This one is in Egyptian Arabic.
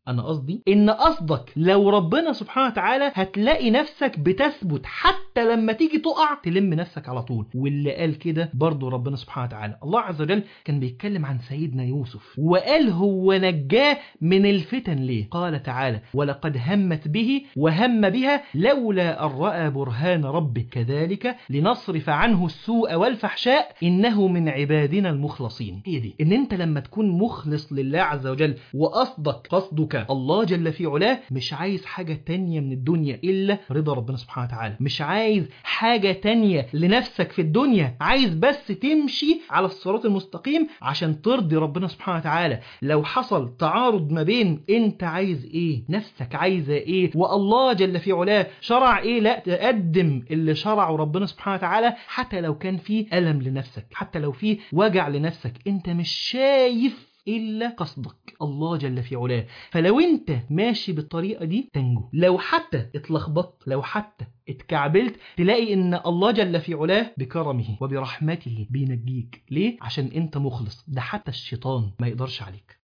انا قصدي ان قصدك لو ربنا سبحانه وتعالى هتلاقي نفسك بتثبت حتى لما تيجي تقع تلم نفسك على طول واللي قال كده برضه ربنا سبحانه وتعالى الله عز وجل كان بيتكلم عن سيدنا يوسف وقال هو نجاه من الفتن ليه قال تعالى ولقد همت به وهم بها لولا أن رأى برهان ربه كذلك لنصرف عنه السوء والفحشاء إنه من عبادنا المخلصين هي دي إن أنت لما تكون مخلص لله عز وجل وقصدك قصدك الله جل في علاه مش عايز حاجة تانية من الدنيا إلا رضا ربنا سبحانه وتعالى مش عايز حاجة تانية لنفسك في الدنيا عايز بس تمشي على الصراط المستقيم عشان ترضي ربنا سبحانه وتعالى لو حصل تعارض ما بين انت عايز ايه نفسك عايزة ايه والله جل في علاه شرع ايه لا تقدم اللي شرعه ربنا سبحانه وتعالى حتى لو كان فيه ألم لنفسك حتى لو فيه وجع لنفسك انت مش شايف إلا قصدك الله جل في علاه فلو انت ماشي بالطريقة دي تنجو لو حتى اتلخبطت لو حتى اتكعبلت تلاقي ان الله جل في علاه بكرمه وبرحمته بينجيك ليه عشان انت مخلص ده حتى الشيطان ما يقدرش عليك